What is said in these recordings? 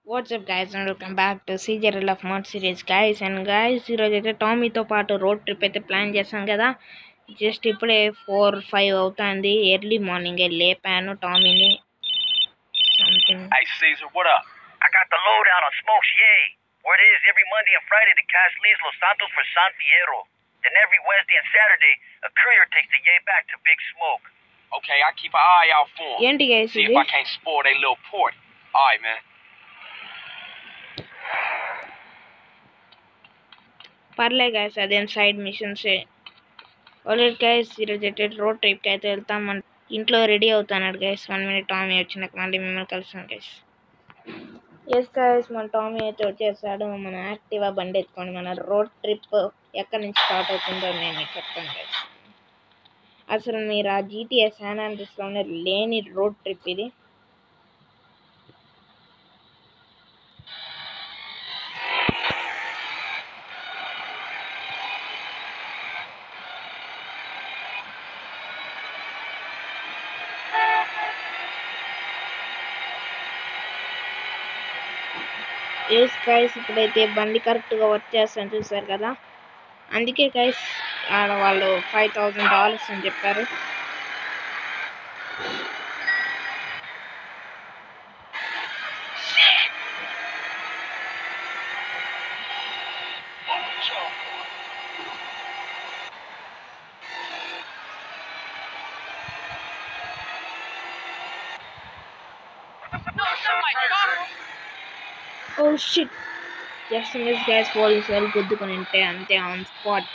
WhatsApp guys and welcome back to సీజరల్ of mod series guys and guys ఈరోజు అయితే టామీతో పాటు రోడ్ ట్రిప్ అయితే ప్లాన్ చేశాం కదా జస్ట్ ఇప్పుడే ఫోర్ ఫైవ్ అవుతుంది ఎర్లీ మార్నింగ్ లేపాను టామీని something Hey Caesar, what up? I got the lowdown on Smokes Yay. Word is every Monday and Friday the cash leaves Los Santos for San Fierro. Then every Wednesday and Saturday a courier takes the Yay back to Big Smoke. Okay, I keep an eye out for 'em. ఏంటి guys See ఇది if I can't spoil their little port. Alright, man. పర్లే guys అదేం side మిషన్సే already guys ఈరోజు అయితే road ట్రిప్కి అయితే వెళ్తాం మన ఇంట్లో రెడీ అవుతున్నాడు గైస్ వన్ మినిట్ టామీ వచ్చినాక మళ్ళీ మిమ్మల్ని కలుస్తాను గైస్ ఎస్ గైస్ మన టామీ అయితే వచ్చేసాడు మన యాక్టివా బండి ఎత్తుకొని మన రోడ్ ట్రిప్ ఎక్కడి నుంచి స్టార్ట్ అవుతుందో నేను మీకు చెప్తాను గైస్ అసలు మీరు ఆ జీటీఎస్ శాన్ ఆండ్రెస్లోనే లేని రోడ్ ట్రిప్ ఇది ఎస్ గైస్ ఇప్పుడైతే బండి కరెక్ట్గా వర్క్ చేస్తాను చూసారు కదా అందుకే గైస్ ఆడ వాళ్ళు ఫైవ్ థౌజండ్ డాలర్స్ అని చెప్పారు oh shit just miss gas police వాళ్ళు గుద్దుకొని ఉంటే అంతే ఆన్ స్పాట్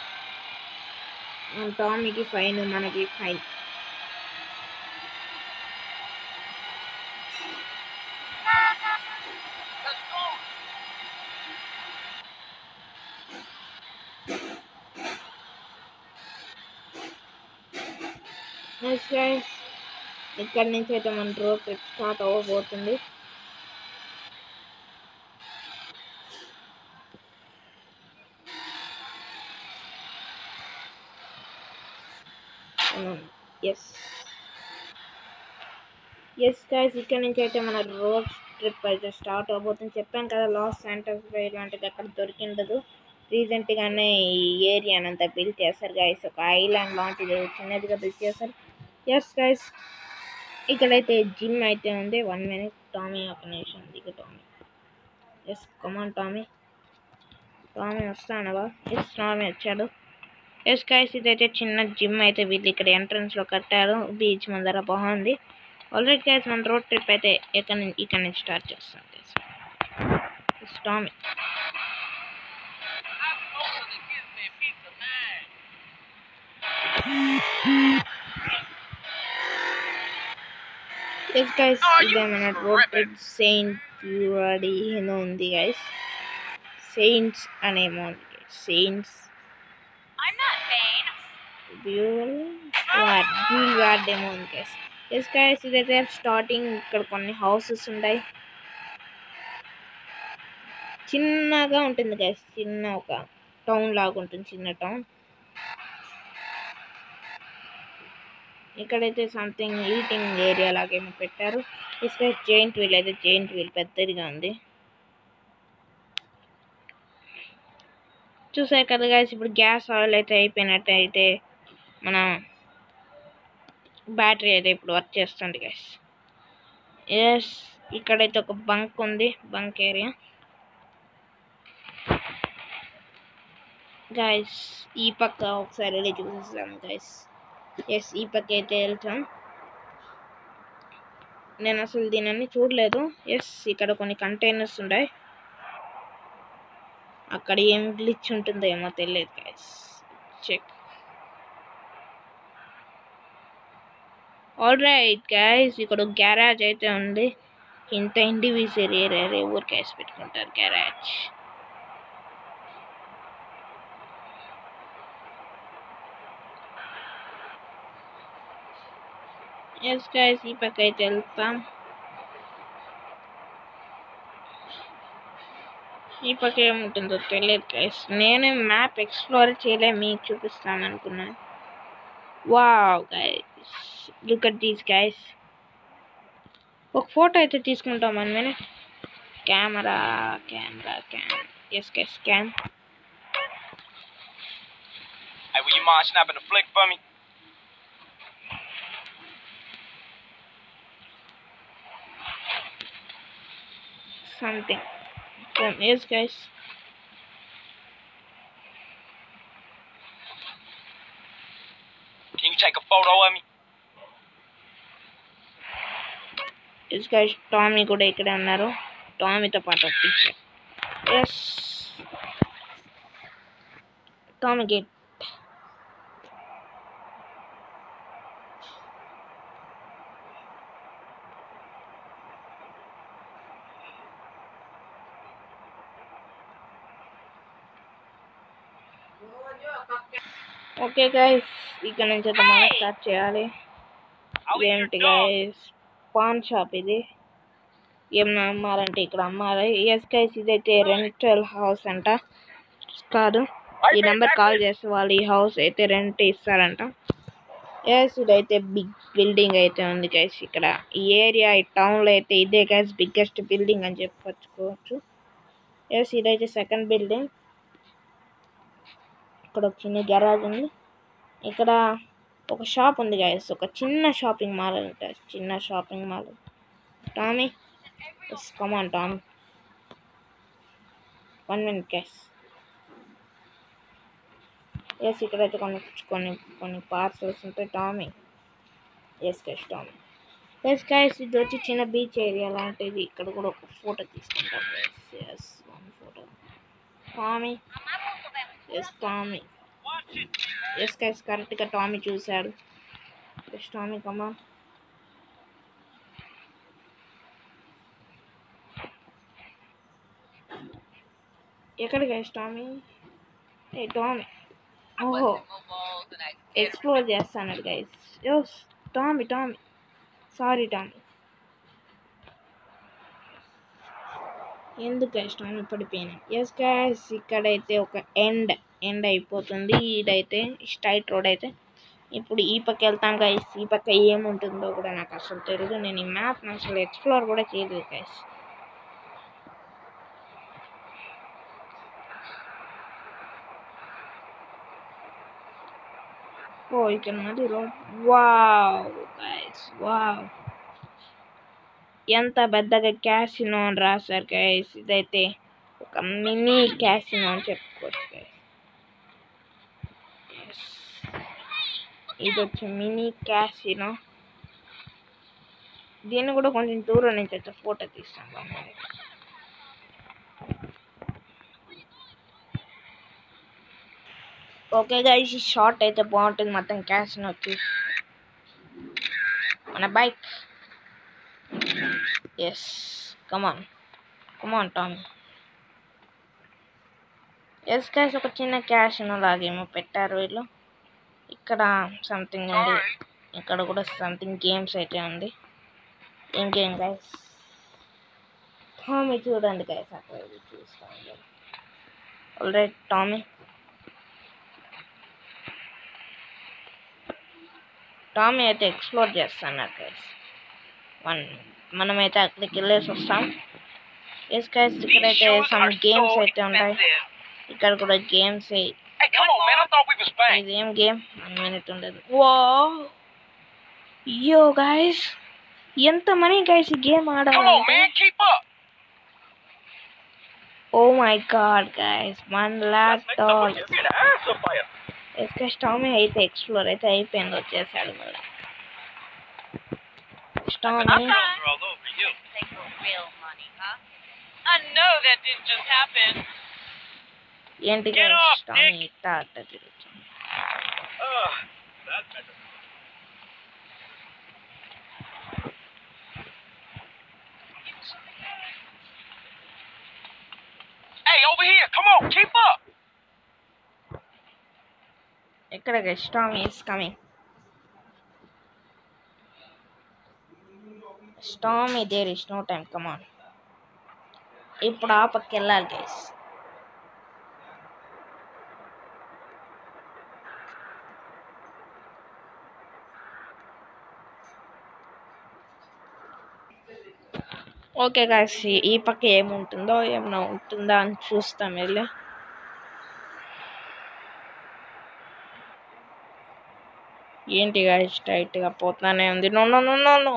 మన టామీకి ఫైన్ మనకి ఫైన్ ఎస్ గైస్ ఇక్కడి నుంచి అయితే మన రోడ్ ట్రిప్ స్టార్ట్ అవ్వబోతుంది ఎస్ ఎస్ గైస్ ఇక్కడ నుంచి అయితే మన రోడ్ ట్రిప్ అయితే స్టార్ట్ అవబోతుంది చెప్పాను కదా లాస్ సెంటర్స్ ఇలాంటిది ఎక్కడ దొరికిండదు రీసెంట్గానే ఈ ఏరియానంతా బిల్డ్ చేస్తారు గైస్ ఒక ఐలాండ్ లాంటిది చిన్నదిగా బిల్డ్ చేస్తారు ఎస్ గైస్ ఇక్కడైతే జిమ్ అయితే ఉంది వన్ మినిట్ టామీ ఒక నిమిషం దిగు Tommy yes come on Tommy Tommy వస్తానవా ఎస్ టామీ వచ్చాడు ఎస్ గైస్ ఇదైతే చిన్న జిమ్ అయితే వీళ్ళు ఇక్కడ ఎంట్రన్స్ లో కట్టారు బీచ్ ముందర బాగుంది ఆల్రెడీ గైస్ మన రోడ్ ట్రిప్ అయితే ఇక్కడ నుంచి ఇక్కడ నుంచి స్టార్ట్ చేస్తాం గైస్ టామీ ఎస్ గైస్ ఇదే మన రోడ్ ట్రిప్ సెయింట్ ప్యూరిటీ ఏదో ఉంది గైస్ సెయింట్స్ అనేమో ఉంది saints I'm not vain. Boulevard boulevard ఏమో ఉంది గైస్ ఎస్ గైస్ ఇదైతే స్టార్టింగ్ ఇక్కడ కొన్ని హౌసెస్ ఉంటాయి చిన్నగా ఉంటుంది గైస్ చిన్న ఒక టౌన్ లాగా ఉంటుంది చిన్న టౌన్ ఇక్కడైతే సంథింగ్ ఈటింగ్ ఏరియా లాగేమో పెట్టారు ఇక్కడ జైంట్ వీల్ అయితే జైంట్ వీల్ పెద్దదిగా ఉంది చూసారు కదా గైస్ ఇప్పుడు గ్యాస్ ఆయిల్ అయితే అయిపోయినట్టు అయితే మన బ్యాటరీ అయితే ఇప్పుడు వర్క్ చేస్తుంది గైస్ ఎస్ ఇక్కడైతే ఒక బంక్ ఉంది బంక్ ఏరియా గైస్ ఈ పక్క ఒకసారి వెళ్ళి చూసేస్తాం గైస్ ఎస్ ఈ పక్క అయితే వెళ్తాం నేను అసలు దీనిని చూడలేదు ఎస్ ఇక్కడ కొన్ని కంటైనర్స్ ఉన్నాయి అక్కడ ఏం గ్లిచ్ ఉంటుందో ఏమో తెలియదు guys check all right guys ఇక్కడ గ్యారేజ్ అయితే ఉంది ఇంత ఇండివిజువల్ ఏరియా ఊరికి వేసి పెట్టుకుంటారు గ్యారేజ్ ఎస్ గైస్ ఈ పక్క అయితే వెళ్తాం ఈ పక్క ఏముంటుందో తెలియదు గైస్ నేను మ్యాప్ ఎక్స్ప్లోర్ చేయలే మీకు చూపిస్తాను అనుకున్నాను wow guys look at these guys ఒక ఫోటో అయితే తీసుకుంటాం one minute camera camera cam yes yes cam Hey, would you mind snapping a flick for me? something. Then yes, guys. Can you take a photo of me? Yes guys Tommy కూడా ఇక్కడే ఉన్నారు టామీతో పాటు picture yes Tommy gate okay guys ఇక్కడ నుంచి అయితే మనం start చేయాలి ఇదేంటి గైస్ పాన్ షాప్ ఇది ఏమన్నా అమ్మారంటే ఇక్కడ అమ్మాలి ఎస్ గైస్ ఇదైతే రెంటల్ హౌస్ అంట కాదు ఈ నెంబర్ కాల్ చేస్తే వాళ్ళు ఈ హౌస్ అయితే రెంట్ ఇస్తారంట ఎస్ ఇదైతే బిగ్ బిల్డింగ్ అయితే ఉంది గైస్ ఇక్కడ ఈ ఏరియా ఈ టౌన్లో అయితే ఇదే గైస్ బిగ్గెస్ట్ బిల్డింగ్ అని చెప్పుకోవచ్చు ఎస్ ఇదైతే సెకండ్ బిల్డింగ్ ఇక్కడ ఒక చిన్న గరాజ్ ఉంది ఇక్కడ ఒక షాప్ ఉంది గైస్ ఒక చిన్న షాపింగ్ మాల్ ఉంటుంది చిన్న shopping mall Tommy yes come on Tommy one minute guys yes ఇక్కడైతే కొన్ని కొన్ని కొన్ని పార్సల్స్ ఉంటాయి Tommy yes guys Tommy yes guys ఇది వచ్చి చిన్న బీచ్ ఏరియా లాంటిది ఇక్కడ కూడా ఒక ఫోటో తీసుకుంటాం yes one photo Tommy yes Tommy yes guys కరెక్ట్గా టామీ చూశాడు ఎస్ టామీ కమా ఎక్కడ గైస్ టామీ ఏ టామీ ఓహో ఎక్స్ప్లోర్ చేస్తాను guys yes Tommy Tommy sorry Tommy ఎందుకు గైస్ టామీ పడిపోయినాయి ఎస్ గైస్ ఇక్కడైతే ఒక ఎండ్ ఎండ్ అయిపోతుంది ఇదైతే స్ట్రైట్ రోడ్ అయితే ఇప్పుడు ఈ పక్క వెళ్తాం గైస్ ఈ పక్క ఏముంటుందో కూడా నాకు అసలు తెలియదు నేను ఈ మ్యాప్ అసలు ఎక్స్ప్లోర్ కూడా చేయలేదు గైస్ ఓ ఇక్కడ ఉన్నది రోడ్ వావ్ గైస్ వావ్ ఎంత పెద్దగా క్యాసినో అని రాశారు గైస్ ఇదైతే ఒక మినీ క్యాసినో అని చెప్పుకోవచ్చు గైస్ ఇది వచ్చి మినీ క్యాసినో దీన్ని కూడా కొంచెం దూరం నుంచి అయితే ఫోటో తీస్తాను బాగుంది. ఓకే గైస్ ఈ షార్ట్ అయితే బాగుంటుంది మొత్తం క్యాసినో వచ్చి మన bike yes come on come on Tom yes guys ఒక చిన్న క్యాసినో లాగేమో పెట్టారు వీళ్ళు ఇక్కడ సంథింగ్ ఉంది ఇక్కడ కూడా సంథింగ్ గేమ్స్ అయితే ఉంది ఏం గేమ్ గైస్ టామీ చూడండి గైస్ అక్కడ ఇది చూస్తాను ఆల్రైట్ టామీ టామీ అయితే ఎక్స్ప్లోర్ చేస్తున్నారు గైస్ వన్ మనమైతే అక్కడికి వెళ్ళేసి వస్తాం ఎస్ గైస్ ఇక్కడైతే సమ్ గేమ్స్ అయితే ఉంటాయి ఇక్కడ కూడా games Hey, come on, man. I thought we was bang. ఇదేం గేమ్ వన్ మినిట్ ఉండదు వా యో గైస్ ఎంత మనీ గైస్ ఈ గేమ్ Come on, ఆడాలంటే man. Keep up. Oh my god guys one lakh dollars Get an answer fire. ఎస్కే స్టామీ అయితే ఎక్స్ప్లోర్ అయితే అయిపోయింది వచ్చేసాడు మళ్ళీ స్టామీ all over you. Take your real money, huh? I know that didn't just happen. ఏంటి Get off, స్టామీ Nick. ఇట్టా అట్ట తిరుగుతుంది Uh, that's better. Hey, over here. Come on. Keep up. ఎక్కడ guys Tommy is coming Tommy there is no time come on ఇప్పుడు ఆ పక్క వెళ్ళాలి guys okay guys ఈ పక్క ఏముంటుందో ఏమైనా ఉంటుందా అని చూస్తాం వెళ్ళి ఏంటి గాయస్ టైట్గా పోతానే ఉంది no no no no no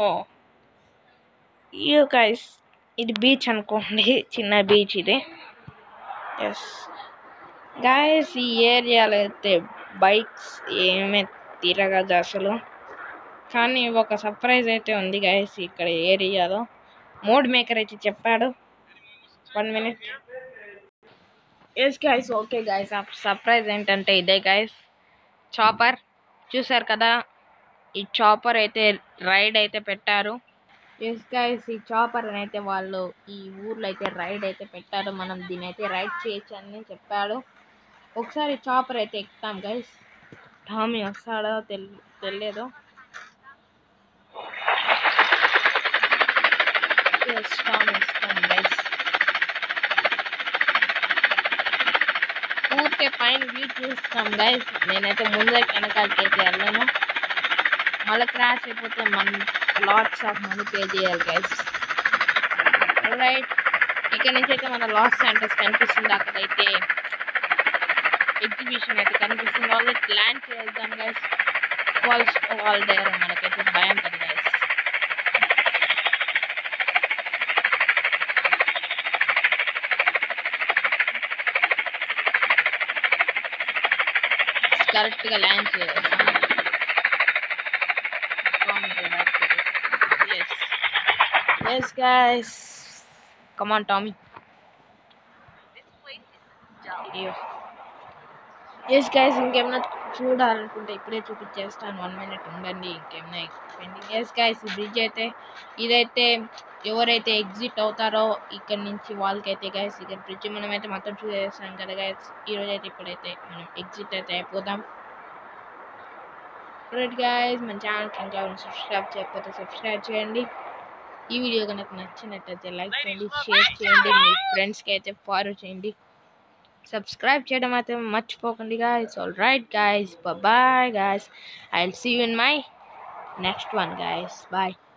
you guys ఇది బీచ్ అనుకోండి చిన్న బీచ్ ఇది ఎస్ గాయస్ ఈ ఏరియాలో అయితే బైక్స్ ఏమీ తిరగదు అసలు కానీ ఒక సర్ప్రైజ్ అయితే ఉంది గాయస్ ఇక్కడ ఏరియాలో మోడ్ మేకర్ అయితే చెప్పాడు one minute yes guys okay guys surprise ఏంటంటే ఇదే గాయస్ చాపర్ చూసారు కదా ఈ చాపర్ అయితే రైడ్ అయితే పెట్టారు ఎస్ గాయస్ ఈ చాపర్ అయితే వాళ్ళు ఈ ఊర్లో అయితే రైడ్ అయితే పెట్టారు మనం దీని అయితే రైడ్ చేయొచ్చు అని చెప్పాడు ఒకసారి చాపర్ అయితే ఎక్కుతాం గైస్ టామీ వస్తాడో తెల్ తెలియదు ఎస్ టామీ వస్తాం గైస్ ఊరికే పైన వ్యూ చూస్తాం గైస్ నేనైతే ముందే వెనకాలకి అయితే వెళ్ళాను మళ్ళీ క్రాష్ అయిపోతే మనం లాట్స్ ఆఫ్ మనీ పే చేయాలి గైస్ రైట్ ఇక్కడ నుంచి అయితే మన లాస్ సెంటర్స్ కనిపిస్తుంది అక్కడైతే ఎగ్జిబిషన్ అయితే కనిపిస్తుంది వాళ్ళు ల్యాండ్ చేద్దాం గైస్ వాల్స్ వాళ్ళ దగ్గర మనకైతే భయం కదా గైస్ కరెక్ట్గా ల్యాండ్ చేస్తాం yes yes guys come on Tommy This place is dull. Yes guys ఇంకేమైనా చూడాలనుకుంటే ఇప్పుడే చూపించేస్తాను వన్ మినిట్ ఉండండి ఇంకేమైనా పెండింగ్ ఎస్ గైస్ ఈ బ్రిడ్జ్ అయితే ఇదైతే ఎవరైతే ఎగ్జిట్ అవుతారో ఇక్కడ నుంచి వాళ్ళకైతే గైస్ ఇక్కడ బ్రిడ్జ్ మనమైతే మొత్తం చూసేస్తాం కదా గైస్ ఈరోజు అయితే ఇప్పుడైతే మనం ఎగ్జిట్ అయితే అయిపోదాం రైట్ గైస్ మన ఛానల్కి ఇంకా సబ్స్క్రైబ్ చేయకపోతే సబ్స్క్రైబ్ చేయండి ఈ వీడియో కనుక నచ్చినట్టయితే లైక్ చేయండి షేర్ చేయండి మీ ఫ్రెండ్స్కి అయితే ఫార్వర్డ్ చేయండి సబ్స్క్రైబ్ చేయడం అయితే మర్చిపోకండి guys all right guys bye bye guys i'll see you in my next one guys bye